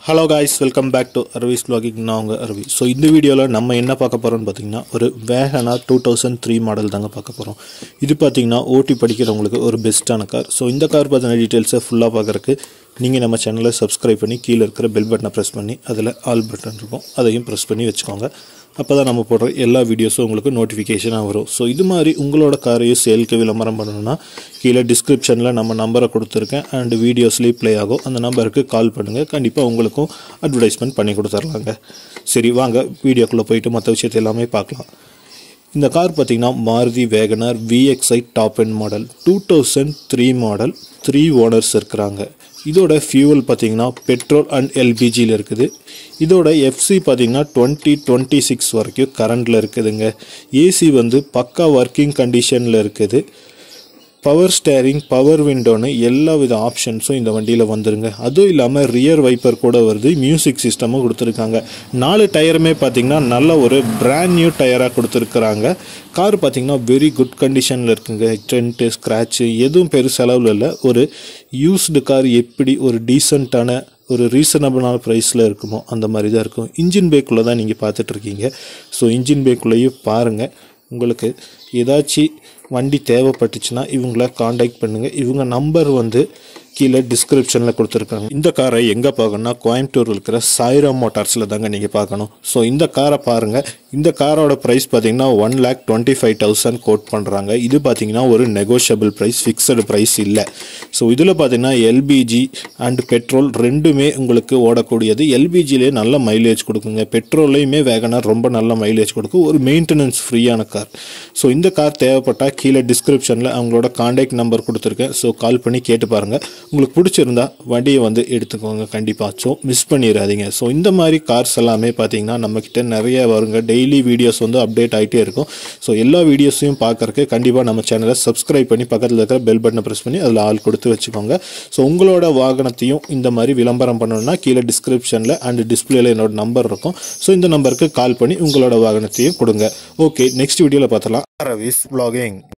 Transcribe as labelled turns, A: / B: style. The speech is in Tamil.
A: hello guys welcome back to Aravi's vlogging நான் உங்கள் அரவி ஸோ இந்த வீடியோவில் நம்ம என்ன பார்க்க போகிறோம்னு பார்த்தீங்கன்னா ஒரு வேகனா டூ தௌசண்ட் த்ரீ மாடல் தாங்க பார்க்க போகிறோம் இது பார்த்தீங்கன்னா ஓட்டி படிக்கிறவங்களுக்கு ஒரு பெஸ்ட்டான கார் ஸோ இந்த கார் பற்றின டீட்டெயில்ஸை ஃபுல்லாக பார்க்குறக்கு நீங்கள் நம்ம சேனலை சப்ஸ்கிரைப் பண்ணி கீழே இருக்கிற பெல் பட்டனை ப்ரெஸ் பண்ணி அதில் ஆல் பட்டன் இருக்கும் அதையும் ப்ரெஸ் பண்ணி வச்சுக்கோங்க அப்போ தான் நம்ம போடுற எல்லா வீடியோஸும் உங்களுக்கு நோட்டிஃபிகேஷனாக வரும் ஸோ இது மாதிரி உங்களோட காரையும் சேலுக்கு விளம்பரம் பண்ணணும்னா கீழே டிஸ்கிரிப்ஷனில் நம்ம நம்பரை கொடுத்துருக்கேன் அண்ட் வீடியோஸ்லேயும் ப்ளே ஆகும் அந்த நம்பருக்கு கால் பண்ணுங்கள் கண்டிப்பாக உங்களுக்கும் அட்வர்டைஸ்மெண்ட் பண்ணி கொடுத்துர்லாங்க சரி வாங்க வீடியோக்குள்ளே போயிட்டு மற்ற விஷயத்தை எல்லாமே பார்க்கலாம் இந்த கார் பார்த்தீங்கன்னா Maruti WagonR VXI top end model two thousand three model three owners இருக்கிறாங்க இதோட ஃபியூவல் பார்த்தீங்கன்னா பெட்ரோல் அண்ட் எல்பிஜியில் இருக்குது இதோட எஃப்சி பார்த்தீங்கன்னா டுவெண்ட்டி டுவெண்ட்டி சிக்ஸ் வரைக்கும் கரண்டில் இருக்குதுங்க ஏசி வந்து பக்கா ஒர்க்கிங் கண்டிஷனில் இருக்குது பவர் ஸ்டேரிங் பவர் விண்டோன்னு எல்லா வித ஆப்ஷன்ஸும் இந்த வண்டியில் வந்துருங்க அதுவும் இல்லாமல் ரியர் வைப்பர் கூட வருது மியூசிக் சிஸ்டமும் கொடுத்துருக்காங்க நாலு டயருமே பார்த்தீங்கன்னா நல்ல ஒரு பிராண்ட் நியூ டயராக கொடுத்துருக்குறாங்க கார் பார்த்தீங்கன்னா வெரி குட் கண்டிஷனில் இருக்குங்க டென்ட்டு ஸ்க்ராட்சு எதுவும் பெரு செலவில் இல்லை ஒரு யூஸ்டு கார் எப்படி ஒரு டீசெண்டான ஒரு ரீசனபிளான ப்ரைஸில் இருக்குமோ அந்த மாதிரி தான் இருக்கும் இன்ஜின் பேக்குள்ளே தான் நீங்கள் பார்த்துட்ருக்கீங்க ஸோ இன்ஜின் பேக்குள்ளேயும் பாருங்கள் உங்களுக்கு ஏதாச்சும் வண்டி தேவைப்பட்டுச்சுன்னா இவங்கள காண்டாக்ட் பண்ணுங்கள் இவங்க நம்பர் வந்து கீழே டிஸ்கிரிப்ஷனில் கொடுத்துருக்காங்க இந்த காரை எங்கே பார்க்கணும்னா கோயம்புத்தூர் இருக்கிற சாய்ராம் மோட்டார்ஸில் தாங்க நீங்கள் பார்க்கணும் ஸோ இந்த காரை பாருங்கள் இந்த காரோட ப்ரைஸ் பார்த்தீங்கன்னா one lakh twenty five thousand quote பண்ணுறாங்க இது பார்த்தீங்கன்னா ஒரு நெகோஷியபிள் ப்ரைஸ் ஃபிக்ஸடு ப்ரைஸ் இல்லை ஸோ இதில் பார்த்தீங்கன்னா எல்பிஜி அண்ட் பெட்ரோல் ரெண்டுமே உங்களுக்கு ஓடக்கூடியது எல்பிஜிலே நல்ல மைலேஜ் கொடுக்குங்க பெட்ரோல்லையுமே வேகனார் ரொம்ப நல்ல மைலேஜ் கொடுக்கும் ஒரு மெயின்டெனன்ஸ் ஃப்ரீயான கார் ஸோ இந்த கார் தேவைப்பட்டால் கீழே டிஸ்கிரிப்ஷனில் அவங்களோட காண்டாக்ட் நம்பர் கொடுத்துருக்கேன் ஸோ கால் பண்ணி கேட்டு பாருங்கள் உங்களுக்கு பிடிச்சிருந்தா வண்டியை வந்து எடுத்துக்கோங்க கண்டிப்பாக ஸோ மிஸ் பண்ணிடாதீங்க ஸோ இந்த மாதிரி கார்ஸ் எல்லாமே பார்த்தீங்கன்னா நம்மக்கிட்ட நிறைய வருங்க டெய்லி வீடியோஸ் வந்து அப்டேட் ஆகிட்டே இருக்கும் ஸோ எல்லா வீடியோஸையும் பார்க்கறக்கு கண்டிப்பாக நம்ம சேனலை சப்ஸ்கிரைப் பண்ணி பக்கத்தில் இருக்கிற பெல் பட்டனை ப்ரெஸ் பண்ணி அதில் ஆள் கொடுத்து வச்சுக்கோங்க ஸோ உங்களோட வாகனத்தையும் இந்த மாதிரி விளம்பரம் பண்ணணும்னா கீழே டிஸ்கிரிப்ஷனில் அண்ட் டிஸ்பிளேல என்னோட நம்பர் இருக்கும் ஸோ இந்த நம்பருக்கு கால் பண்ணி உங்களோட வாகனத்தையும் கொடுங்க ஓகே நெக்ஸ்ட் வீடியோவில் பார்த்தலாம் ரவிஸ் vlogging